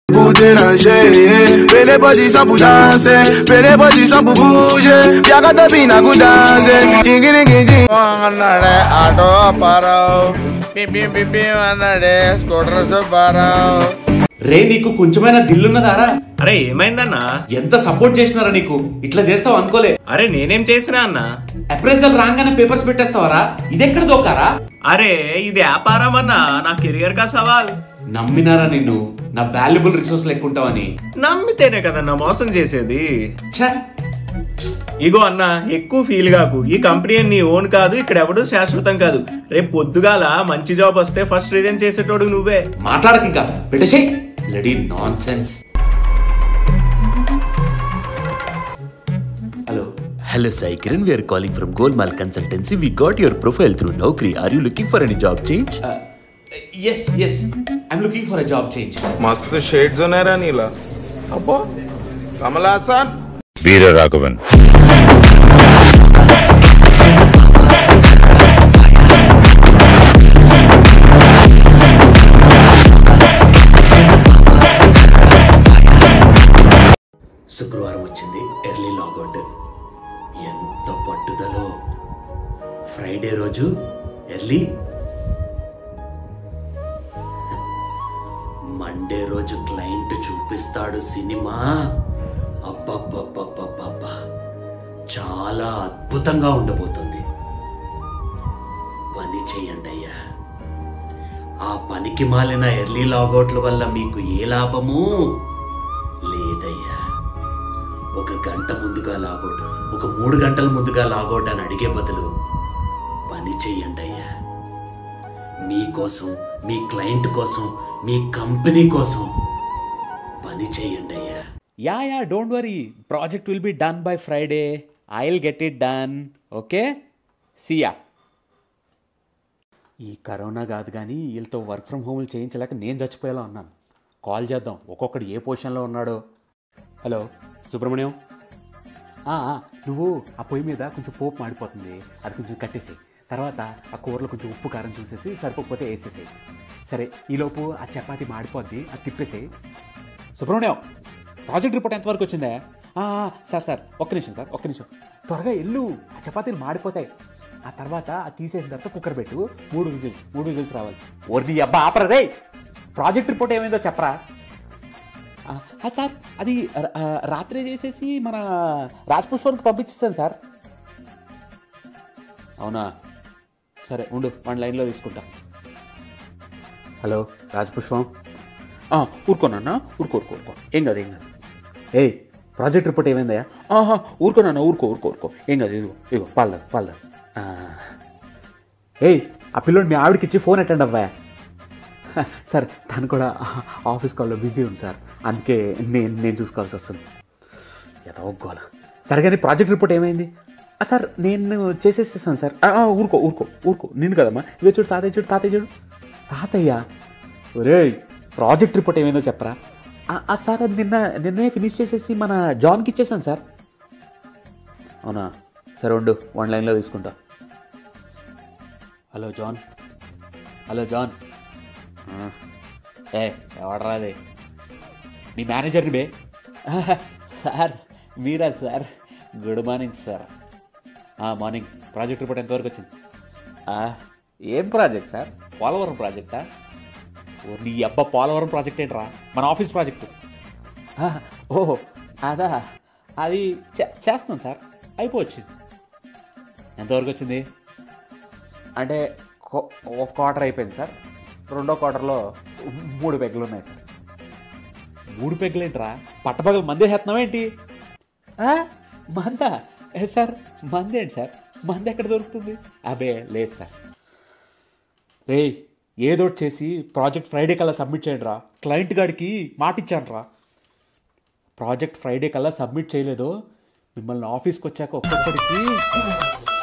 déranger. Fais les positions pour danser, fais les positions pour bouger. Y'a qu'à te pina pour danser. Tingui, tingui, tingui. అన్నాడే auto Apparao పిపి పిపి అన్నాడే scooter Subbarao రే నీకు కొంచెమైనా దిల్లున్నదారా అరే ఏమైందన్నా ఎంత సపోర్ట్ చేసినారా నీకు ఇట్లా చేస్తావు అనుకోలే అరే నేనేం చేసినా అన్నా అప్రైజల్ రాగానే పేపర్స్ పెట్టేస్తావరా ఇదెక్కడ దోకారా అరే ఇది వ్యాపారం అన్నా నా కెరియర్ కా సవాల్ నమ్మినారా నిన్ను నా వాల్యుబుల్ రిసోర్స్ లెక్కుంటావని నమ్మితేనే కదన్నా మోసం చేసేది ఛ ఇగో అన్న ఎక్కువ ఫీల్ కాకు ఈ కంపెనీ నీ ఓన్ కాదు ఇక్కడ ఎవడు శాశ్వతం కాదు రేపు పొద్దుగాల మంచి జాబ్ వస్తే ఫస్ట్ రిజైన్ చేసేటోడు నువ్వే మాట్లాడక ఇంకా పెట్టేసి లెడీ nonsense hello Hello Sai Kiran, we are calling from Golmal Consultancy. We got your profile through Naukri. Are you looking for any job change? Yes yes I'm looking for a job change మస్తు shades ఉన్నాయరా నీలా అబ్బో కమలాసన్ వీర రాఘవన్ శుక్రవారం వచ్చింది early logout ఎంత పట్టుదలో Friday రోజు early Monday రోజు క్లయింట్ చూపిస్తాడు సినిమా అబ్బబ్బబ్బబ్బబ్బబ్బా చాలా అద్భుతంగా ఉండబోతుంది పని చేయండి అయ్యా ఆ పనికి మాలిన ఎర్లీ లాగౌట్ల వల్ల మీకు ఏ లాభము లేదయ్యా ఒక గంట ముందుగా లాగౌట్ ఒక మూడు గంటల ముందుగా లాగౌట్ అని అడిగే బదులు పని చెయ్యండి అయ్యా మీకోసం మీ క్లయింట్ కోసం మీ కంపెనీ కోసం పని చేయండి అయ్యా yeah yeah don't worry project will be done by Friday I will get it done okay see ya ఈ కరోనా కాదు కానీ వీళ్ళతో వర్క్ ఫ్రమ్ హోమ్లు చేయించలేక నేను చచ్చిపోయేలా ఉన్నాను కాల్ చేద్దాం ఒక్కొక్కడు ఏ పొజిషన్లో ఉన్నాడో హలో సుబ్రహ్మణ్యం ఆ, ఆ, నువ్వు ఆ పొయ్యి మీద కొంచెం పోపు మాడిపోతుంది అది కొంచెం కట్టేసి తర్వాత ఆ కూరలో కొంచెం ఉప్పు కారం చూసేసి సరిపోకపోతే వేసేసేయి సరే ఈలోపు ఆ చపాతి మాడిపోద్ది అది తిప్పేసేయి సుబ్రహ్మణ్యం ప్రాజెక్ట్ రిపోర్ట్ ఎంతవరకు వచ్చిందే ఆ, ఆ, సార్ సార్ ఒక్క నిమిషం సార్ ఒక్క నిమిషం త్వరగా ఎల్లు ఆ చపాతీలు మాడిపోతాయి ఆ తర్వాత అది తీసేసిన తర్వాత కుక్కర్ పెట్టు మూడు విజిల్స్ మూడు విజిల్స్ రావాలి ఓర్ని అబ్బా ఆపరా రే ప్రాజెక్ట్ రిపోర్ట్ ఏమైందో చెప్పరా ఆ, ఆ, సార్ అది ర- ఆ, రాత్రి చేసేసి మన రాజ్ పుష్పానికి పంపించేస్తాను సార్ అవునా సరే ఉండు వన్ లైన్లో తీసుకుంటా హలో రాజ్ పుష్పం ఆ, ఊరుకోనన్నా ఊరుకో ఊరుకో ఊరుకో ఏం కాదు ఏం కాదు ఏయ్ ప్రాజెక్ట్ రిపోర్ట్ ఏమైందయ్యా ఆహా ఊరుకోనన్నా ఊరుకో ఊరుకో ఊరుకో ఏం కాదు ఇదిగో ఇదిగో పాల్దా పాల్దా ఏయ్ ఆ పిల్లోడు మీ ఆవిడకి ఇచ్చి ఫోన్ అటెండ్ అవ్వా సార్ తను కూడా ఆఫీస్ కాల్లో బిజీ ఉంది సార్ అందుకే నేను నేను చూసుకోవాల్సి వస్తుంది ఏదో గోల సరే కానీ ప్రాజెక్ట్ రిపోర్ట్ ఏమైంది ఆ, సార్ నేను చేసేసేసాను సార్ ఆ, ఆ, ఊరుకో ఊరుకో ఊరుకో నేను కదమ్మా ఇవే చూడు తాతయ్య చూడు తాతయ్య చూడు తాతయ్య ఒరే ప్రాజెక్ట్ రిపోర్ట్ ఏమైందో చెప్పరా ఆ, ఆ, సార్ అది నిన్న నిన్నే ఫినిష్ చేసేసి మన జాన్కి ఇచ్చేసాను సార్ అవునా సరే ఉండు వన్ లైన్లో తీసుకుంటా హలో జాన్ హలో జాన్ ఆ, ఏ ఎవడరా అది నీ మేనేజర్ని బే సార్ మీరా sir good morning sir morning project report ఎంతవరకు వచ్చింది ఆ, ఏం ప్రాజెక్ట్ సార్ పోలవరం ప్రాజెక్టా ఓ నీ అబ్బా పోలవరం ప్రాజెక్ట్ ఏంట్రా మన ఆఫీస్ ప్రాజెక్టు ఆ, ఓహో అదా అది చే- చేస్తున్నాం సార్ అయిపోవచ్చింది ఎంతవరకు వచ్చింది అంటే కో- ఒక క్వార్టర్ అయిపోయింది సార్ రెండో క్వార్టర్లో మూడు పెగ్గులు ఉన్నాయి సార్ మూడు పెగ్గులు ఏంట్రా పట్టపగలు మందే చేస్తున్నాం ఏంటి ఆ? మందా ఏ సార్ మంది ఏంటి సార్ మంది ఎక్కడ దొరుకుతుంది అబే లేదు సార్ రే ఏదోటి చేసి ప్రాజెక్ట్ ఫ్రైడే కల్లా సబ్మిట్ చేయండి రా క్లయింట్ గాడికి మాట ఇచ్చాను రా ప్రాజెక్ట్ ఫ్రైడే కల్లా సబ్మిట్ చేయలేదో మిమ్మల్ని ఆఫీస్కి వచ్చాక ఒక్కొక్కడికి